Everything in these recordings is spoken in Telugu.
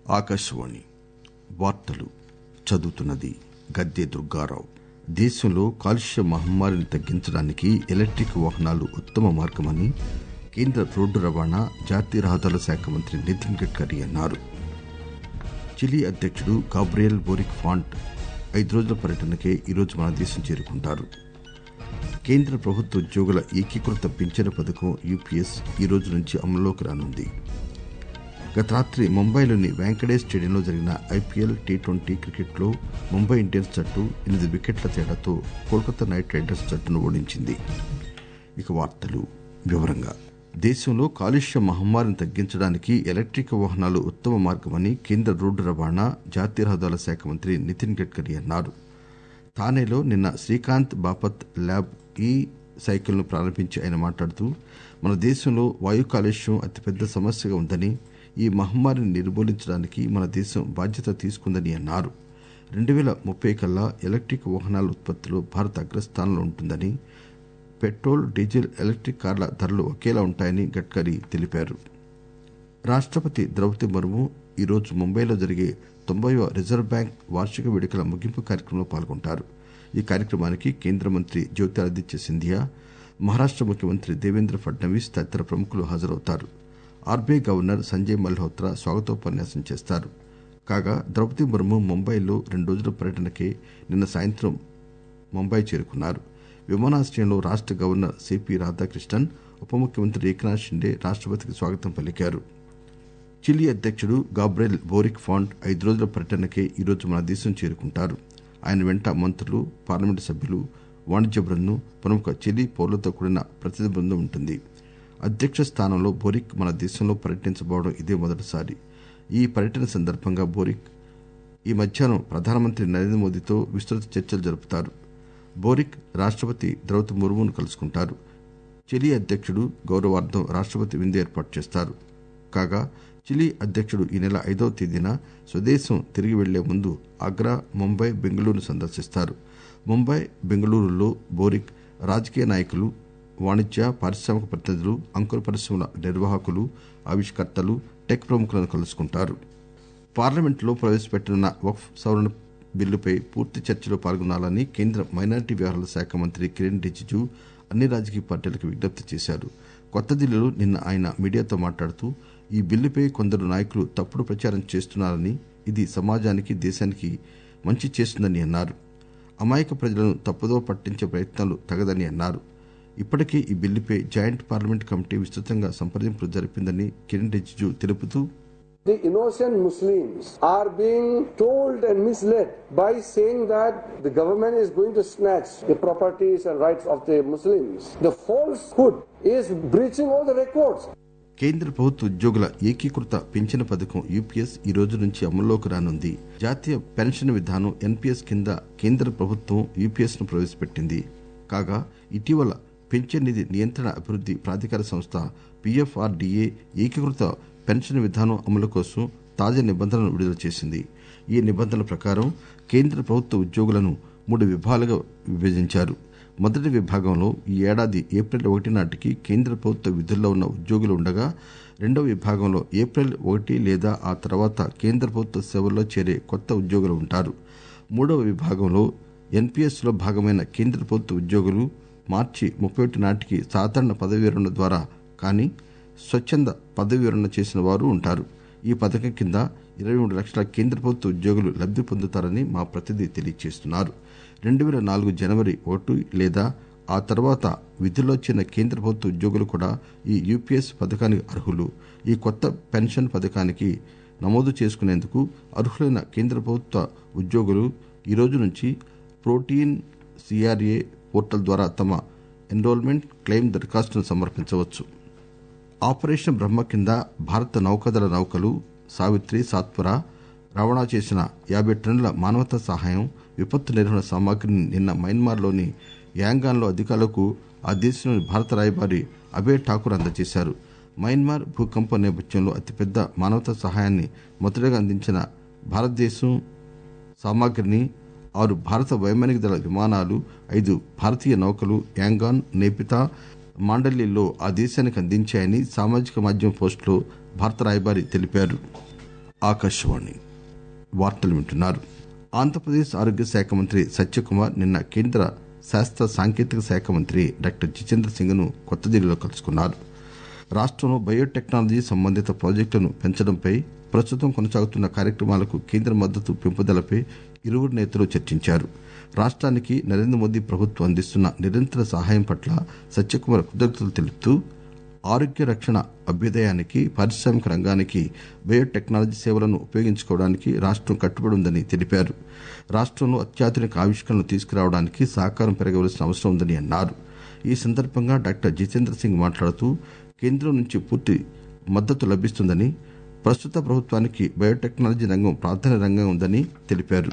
ఆకాశవాణి వార్తలు చదువుతున్నది గద్దె దుర్గారావు దేశంలో కాలుష్య మహమ్మారిని తగ్గించడానికి ఎలక్టిక్ వాహనాలు ఉత్తమ మార్గమని కేంద్ర రోడ్డు రవాణా జాతీయ రహదారుల శాఖ మంత్రి నితిన్ గడ్కరీ అన్నారు చిలీ అధ్యకుడు గాబ్రియల్ బోరిక్ ఫాంట్ ఐదు రోజుల పర్యటనకే ఈరోజు మన దేశం చేరుకుంటారు కేంద్ర ప్రభుత్వ ఉద్యోగుల ఏకీకృత పింఛను పథకం యూపీఎస్ ఈ రోజు నుంచి అమల్లోకి రానుంది గత రాత్రి ముంబైలోని వెంకటేష్ స్టేడియంలో జరిగిన ఐపీఎల్ టీ ట్వంటీ క్రికెట్లో ముంబై ఇండియన్స్ జట్టు ఎనిమిది వికెట్ల తేడాతో కోల్కతా నైట్ రైడర్స్ జట్టును ఓడించింది ఇక వార్తలు వివరంగా దేశంలో కాలుష్య మహమ్మారిని తగ్గించడానికి ఎలక్టిక్ వాహనాలు ఉత్తమ మార్గమని కేంద్ర రోడ్డు రవాణా జాతీయ రహదారుల శాఖ మంత్రి నితిన్ గడ్కరీ అన్నారు థానేలో నిన్న శ్రీకాంత్ బాపత్ ల్యాబ్ ఈ సైకిల్ ను ప్రారంభించి ఆయన మాట్లాడుతూ మన దేశంలో వాయు కాలుష్యం అతిపెద్ద సమస్యగా ఉందని ఈ మహమ్మారిని నిర్మూలించడానికి మన దేశం బాధ్యత తీసుకుందని అన్నారు రెండు పేల ముప్పై కల్లా ఎలక్టిక్ వాహనాల ఉత్పత్తిలో భారత్ అగ్రస్థానంలో ఉంటుందని పెట్రోల్ డీజిల్ ఎలక్టిక్ కార్ల ధరలు ఒకేలా ఉంటాయని గడ్కరీ తెలిపారు రాష్టపతి ద్రౌపది ముర్ము ఈరోజు ముంబైలో జరిగే తొంభైవ రిజర్వ్ బ్యాంక్ వార్షిక వేడుకల ముగింపు కార్యక్రమంలో పాల్గొంటారు ఈ కార్యక్రమానికి కేంద్ర మంత్రి జ్యోతిరాదిత్య సింధియా మహారాష్ట ముఖ్యమంత్రి దేవేంద్ర ఫడ్నవీస్ తదితర ప్రముఖులు హాజరవుతారు ఆర్బీఐ గవర్నర్ సంజయ్ మల్హోత్రా స్వాగతోపన్యాసం చేస్తారు కాగా ద్రౌపది ముర్ము ముంబైలో రెండు రోజుల పర్యటనకే నిన్న సాయంత్రం ముంబై చేరుకున్నారు విమానాశ్రయంలో రాష్ట గవర్నర్ సిపి రాధాకృష్ణన్ ఉప ముఖ్యమంత్రి ఏకనాథ్ షిండే రాష్టపతికి స్వాగతం పలికారు చిలీ అధ్యకుడు గాబ్రెల్ బోరిక్ ఫాంట్ ఐదు రోజుల పర్యటనకే ఈరోజు మన దేశం చేరుకుంటారు ఆయన వెంట మంత్రులు పార్లమెంటు సభ్యులు వాణిజ్య బృందం ప్రముఖ చిలీ పౌరులతో కూడిన ప్రతినిధి బృందం ఉంటుంది అధ్యక్ష స్థానంలో బోరిక్ మన దేశంలో పర్యటించబోవడం ఇదే మొదటిసారి ఈ పర్యటన సందర్భంగా బోరిక్ ఈ మధ్యాహ్నం ప్రధానమంత్రి నరేంద్ర మోదీతో విస్తృత చర్చలు జరుపుతారు బోరిక్ రాష్టపతి ద్రౌపది ముర్మును కలుసుకుంటారు చిలీ అధ్యకుడు గౌరవార్థం రాష్టపతి విందు ఏర్పాటు చేస్తారు కాగా చిలీ అధ్యకుడు ఈ నెల ఐదవ తేదీన స్వదేశం తిరిగి వెళ్లే ముందు ఆగ్రా ముంబై బెంగళూరు సందర్శిస్తారు ముంబై బెంగళూరులో బోరిక్ రాజకీయ నాయకులు వాణిజ్య పారిశ్రామిక ప్రతినిధులు అంకుర పరిశ్రమల నిర్వాహకులు ఆవిష్కర్తలు టెక్ ప్రముఖులను కలుసుకుంటారు పార్లమెంట్లో ప్రవేశపెట్టనున్న వక్ఫ్ సవరణ బిల్లుపై పూర్తి చర్చలో పాల్గొనాలని కేంద్ర మైనారిటీ వ్యవహారాల శాఖ మంత్రి కిరణ్ రిజిజు అన్ని రాజకీయ పార్టీలకు విజ్ఞప్తి చేశారు కొత్త ఢిల్లీలో నిన్న ఆయన మీడియాతో మాట్లాడుతూ ఈ బిల్లుపై కొందరు నాయకులు తప్పుడు ప్రచారం చేస్తున్నారని ఇది సమాజానికి దేశానికి మంచి చేస్తుందని అన్నారు అమాయక ప్రజలను తప్పుదో పట్టించే ప్రయత్నాలు తగదని అన్నారు ఇప్పటికే ఈ బిల్లుపై జాయింట్ పార్లమెంట్ కమిటీ విస్తృతంగా సంప్రదింపులు జరిపిందని కిరణ్ రిజిజు తెలుపుతూ The innocent Muslims are being told and misled by saying that the government is going to snatch the properties and rights of the Muslims. The falsehood is breaching all the records. కేంద్ర ప్రభుత్వ ఉద్యోగుల ఏకీకృత పింఛను పథకం యూపీఎస్ ఈ రోజు నుంచి అమల్లోకి రానుంది జాతీయ పెన్షన్ విధానం ఎన్పీఎస్ కింద కేంద్ర ప్రభుత్వం యూపీఎస్ ను ప్రవేశపెట్టింది కాగా ఇటీవల పెన్షన్ నిధి నియంత్రణ అభివృద్ది ప్రాధికార సంస్థ పీఎఫ్ఆర్డీఏ ఏకీకృత పెన్షన్ విధానం అమలు కోసం తాజా నిబంధనలను విడుదల చేసింది ఈ నిబంధనల ప్రకారం కేంద్ర ప్రభుత్వ ఉద్యోగులను మూడు విభాగాలుగా విభజించారు మొదటి విభాగంలో ఈ ఏడాది ఏప్రిల్ ఒకటి నాటికి కేంద్ర ప్రభుత్వ విధుల్లో ఉన్న ఉద్యోగులు ఉండగా రెండవ విభాగంలో ఏప్రిల్ ఒకటి లేదా ఆ తర్వాత కేంద్ర ప్రభుత్వ సేవల్లో చేరే కొత్త ఉద్యోగులు ఉంటారు మూడవ విభాగంలో ఎన్పీఎస్ లో భాగమైన కేంద్ర ప్రభుత్వ ఉద్యోగులు మార్చి ముప్పై ఒకటి నాటికి సాధారణ పదవీ విరమణ ద్వారా కానీ స్వచ్ఛంద పదవీ విరమణ చేసిన వారు ఉంటారు ఈ పథకం కింద ఇరవై మూడు లక్షల కేంద్ర ప్రభుత్వ ఉద్యోగులు లబ్ది పొందుతారని మా ప్రతినిధి తెలియజేస్తున్నారు రెండు వేల నాలుగు జనవరి ఒకటి లేదా ఆ తర్వాత విధుల్లో చేరిన కేంద్ర ప్రభుత్వ ఉద్యోగులు కూడా ఈ యూపీఎస్ పథకానికి అర్హులు ఈ కొత్త పెన్షన్ పథకానికి నమోదు చేసుకునేందుకు అర్హులైన కేంద్ర ప్రభుత్వ ఉద్యోగులు ఈ రోజు నుంచి ప్రోటీన్ సిఆర్ఏ పోర్టల్ ద్వారా తమ ఎన్రోల్మెంట్ క్లెయిమ్ దరఖాస్తును సమర్పించవచ్చు ఆపరేషన్ బ్రహ్మ కింద భారత నౌకాదళ నౌకలు సావిత్రి సాత్పుర రవాణా చేసిన యాభై టన్నుల మానవతా సహాయం విపత్తు నిర్వహణ సామాగ్రిని నిన్న మయన్మార్లోని యాంగాన్లో అధికారులకు ఆ దేశంలోని భారత రాయబారి అభయ్ ఠాకూర్ అందజేశారు మయన్మార్ భూకంపం నేపథ్యంలో అతిపెద్ద మానవతా సహాయాన్ని మొదటగా అందించిన భారతదేశం సామాగ్రిని ఆరు భారత వైమానిక దళ విమానాలు ఐదు భారతీయ నౌకలు యాంగాన్ నేపితా మాండలిలో ఆ దేశానికి అందించాయని సామాజిక మాధ్యమం పోస్టులో భారత రాయబారి తెలిపారు ఆకాశవాణి వార్తలు వింటున్నారు ఆంధ్రప్రదేశ్ ఆరోగ్య శాఖ మంత్రి సత్యకుమార్ నిన్న కేంద్ర శాస్త్ర సాంకేతిక శాఖ మంత్రి డాక్టర్ జితేంద్ర సింగ్ ను కొత్తదిల్లీలో కలుసుకున్నారు రాష్టంలో బయోటెక్నాలజీ సంబంధిత ప్రాజెక్టులను పెంచడంపై ప్రస్తుతం కొనసాగుతున్న కార్యక్రమాలకు కేంద్ర మద్దతు పెంపుదలపై ఇరువురు నేతలు చర్చించారు రాష్ట్రానికి నరేంద్ర మోదీ ప్రభుత్వం అందిస్తున్న నిరంతర సహాయం పట్ల సత్యకుమార్ కృతజ్ఞతలు తెలుపుతూ ఆరోగ్య రక్షణ అభ్యుదయానికి పారిశ్రామిక రంగానికి బయోటెక్నాలజీ సేవలను ఉపయోగించుకోవడానికి రాష్టం కట్టుబడి ఉందని తెలిపారు రాష్టంలో అత్యాధునిక ఆవిష్కరణలు తీసుకురావడానికి సహకారం పెరగవలసిన అవసరం ఉందని అన్నారు ఈ సందర్భంగా డాక్టర్ జితేంద్ర సింగ్ మాట్లాడుతూ కేంద్రం నుంచి పూర్తి మద్దతు లభిస్తుందని ప్రస్తుత ప్రభుత్వానికి బయోటెక్నాలజీ రంగం ప్రాధాన్య రంగంగా ఉందని తెలిపారు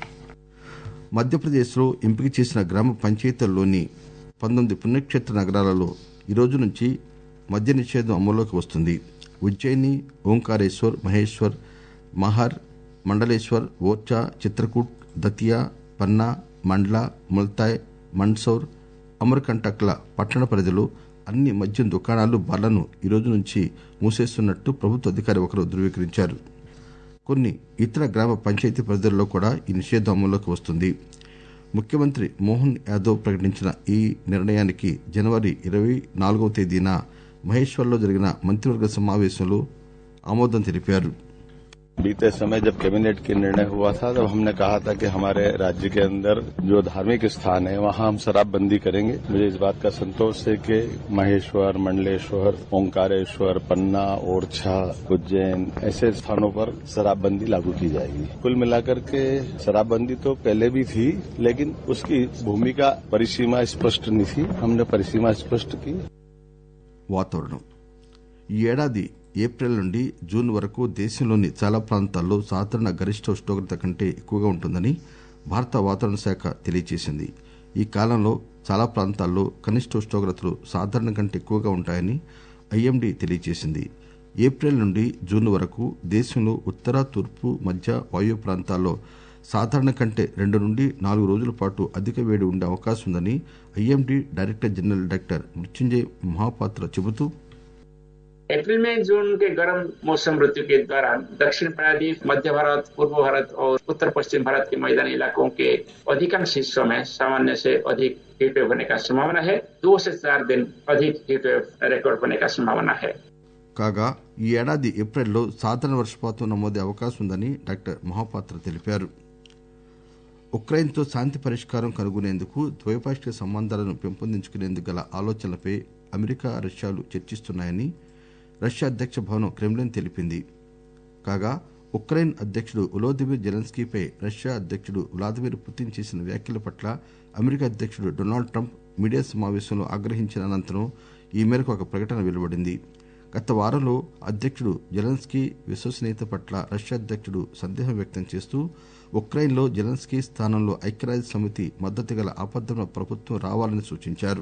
మధ్యప్రదేశ్లో ఎంపిక చేసిన గ్రామ పంచాయతీల్లోని పంతొమ్మిది పుణ్యక్షేత్ర నగరాలలో ఈ రోజు నుంచి మద్య నిషేధం అమల్లోకి వస్తుంది ఉజ్జయిని ఓంకారేశ్వర్ మహేశ్వర్ మహర్ మండలేశ్వర్ ఓర్చా చిత్రకూట్ దతియా పన్నా మండ్ల ముల్తాయ్ మండ్సౌర్ అమర్కంటక్ల పట్టణ పరిధిలో అన్ని మద్యం దుకాణాలు బార్లను ఈ రోజు నుంచి మూసేస్తున్నట్టు ప్రభుత్వ అధికారి ఒకరు ధృవీకరించారు కొన్ని ఇతర గ్రామ పంచాయతీ పరిధుల్లో కూడా ఈ నిషేధం అమల్లోకి వస్తుంది ముఖ్యమంత్రి మోహన్ యాదవ్ ప్రకటించిన ఈ నిర్ణయానికి జనవరి ఇరవై నాలుగవ తేదీన మహేశ్వర్లో జరిగిన మంత్రివర్గ సమావేశంలో ఆమోదం తెలిపారు बीते समय जब कैबिनेट के निर्णय हुआ था तब हमने कहा था कि हमारे राज्य के अंदर जो धार्मिक स्थान है वहां हम शराबबंदी करेंगे मुझे इस बात का संतोष है कि महेश्वर मंडलेश्वर ओंकारेश्वर पन्ना ओरछा उज्जैन ऐसे स्थानों पर शराबबंदी लागू की जाएगी कुल मिलाकर के शराबबंदी तो पहले भी थी लेकिन उसकी भूमिका परिसीमा स्पष्ट नहीं थी हमने परिसीमा स्पष्ट की వాతావరణం ఈ ఏడాది ఏప్రిల్ నుండి జూన్ వరకు దేశంలోని చాలా ప్రాంతాల్లో సాధారణ గరిష్ట ఉష్ణోగ్రత కంటే ఎక్కువగా ఉంటుందని భారత వాతావరణ శాఖ తెలియజేసింది ఈ కాలంలో చాలా ప్రాంతాల్లో కనిష్ట ఉష్ణోగ్రతలు సాధారణం కంటే ఎక్కువగా ఉంటాయని ఐఎండీ తెలియజేసింది ఏప్రిల్ నుండి జూన్ వరకు దేశంలో ఉత్తర తూర్పు మధ్య వాయు ప్రాంతాల్లో సాధారణ కంటే రెండు నుండి నాలుగు రోజుల పాటు అధిక వేడి ఉండే అవకాశం ఉందని IMD director general doctor Mrutyunjay Mohapatra చెబుతూ अप्रैल में जून के गर्म मौसम ऋतु के दौरान दक्षिण प्रायद्वीप मध्य भारत पूर्व भारत और उत्तर पश्चिम भारत के मैदानी इलाकों के अधिकांश हिस्सों में सामान्य से अधिक हीट वेव होने का संभावना है दो से चार दिन अधिक हीट वेव रिकॉर्ड होने का संभावना है కాగా ఈ ఏడాది ఏప్రిల్లో సాధారణ వర్షపాతం నమోదే అవకాశం ఉందని డాక్టర్ మహాపాత్ర తెలిపారు ఉక్రెయిన్తో శాంతి పరిష్కారం కనుగొనేందుకు ద్వైపాక్షిక సంబంధాలను పెంపొందించుకునేందుకు గల ఆలోచనలపై అమెరికా రష్యాలు చర్చిస్తున్నాయని రష్యా అధ్యక్ష భవనం క్రెమ్లిన్ తెలిపింది కాగా ఉక్రెయిన్ అధ్యక్షుడు ఉలోదిమిర్ జెలెన్స్కీపై రష్యా అధ్యక్షుడు వ్లాదిమిర్ పుతిన్ చేసిన వ్యాఖ్యల పట్ల అమెరికా అధ్యక్షుడు డొనాల్డ్ ట్రంప్ మీడియా సమావేశంలో ఆగ్రహించిన అనంతరం ఈ మేరకు ఒక ప్రకటన వెలువడింది గత వారంలో అధ్యక్షుడు జెలెన్స్కీ విశ్వసనీయత పట్ల రష్యా అధ్యక్షుడు సందేహం వ్యక్తం చేస్తూ ఉక్రెయిన్లో జెలెన్స్కీ స్థానంలో ఐక్యరాజ్య సమితి మద్దతు గల ఆపద్దర్మ ప్రభుత్వం రావాలని సూచించారు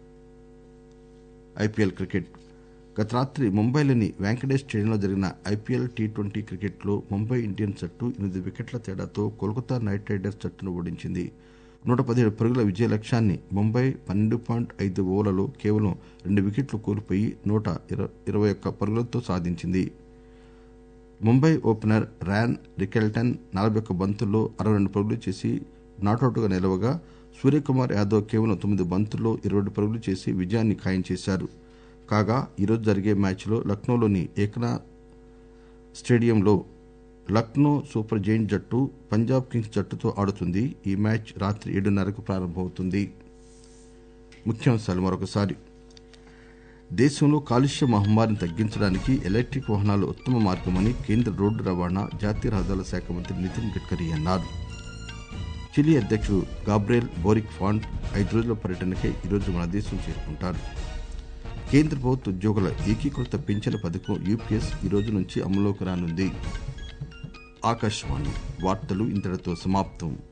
ఐపీఎల్ క్రికెట్ గత రాత్రి ముంబైలోని వెంకటేష్ స్టేడియంలో జరిగిన ఐపీఎల్ టీ ట్వంటీ క్రికెట్లో ముంబై ఇండియన్స్ జట్టు ఎనిమిది వికెట్ల తేడాతో కోల్కతా నైట్ రైడర్స్ జట్టును ఓడించింది నూట పదిహేడు పరుగుల విజయ లక్ష్యాన్ని ముంబై పన్నెండు పాయింట్ ఐదు ఓవర్లలో కేవలం రెండు వికెట్లు కోల్పోయి నూట ఇరవై ఒక్క పరుగులతో సాధించింది ముంబై ఓపెనర్ ర్యాన్ రికెల్టన్ నలభై ఒక్క బంతుల్లో అరవై రెండు పరుగులు చేసి నాటౌట్గా నిలవగా సూర్యకుమార్ యాదవ్ కేవలం తొమ్మిది బంతుల్లో ఇరవై రెండు పరుగులు చేసి విజయాన్ని ఖాయం చేశారు కాగా ఈరోజు జరిగే మ్యాచ్లో లక్నోలోని ఏకనా స్టేడియంలో లక్నో సూపర్ జైంట్ జట్టు పంజాబ్ కింగ్స్ జట్టుతో ఆడుతుంది ఈ మ్యాచ్ రాత్రి ఏడున్నరకు ప్రారంభమవుతుంది ముఖ్యాంశాలు మరొకసారి దేశంలో కాలుష్య మహమ్మారిని తగ్గించడానికి ఎలక్ట్రిక్ వాహనాలు ఉత్తమ మార్గమని కేంద్ర రోడ్డు రవాణా జాతీయ రహదారుల శాఖ మంత్రి నితిన్ గడ్కరీ అన్నారు చిలీ అధ్యక్షుడు గాబ్రియల్ బోరిక్ ఫాంట్ ఐదు రోజుల పర్యటనకై ఈరోజు మన దేశం చేరుకుంటారు కేంద్ర ప్రభుత్వ ఉద్యోగుల ఏకీకృత పింఛన్ పథకం యూపీఎస్ ఈ రోజు నుంచి అమలులోకి రానుంది ఆకాశవాణి వార్తలు ఇంతటితో సమాప్తం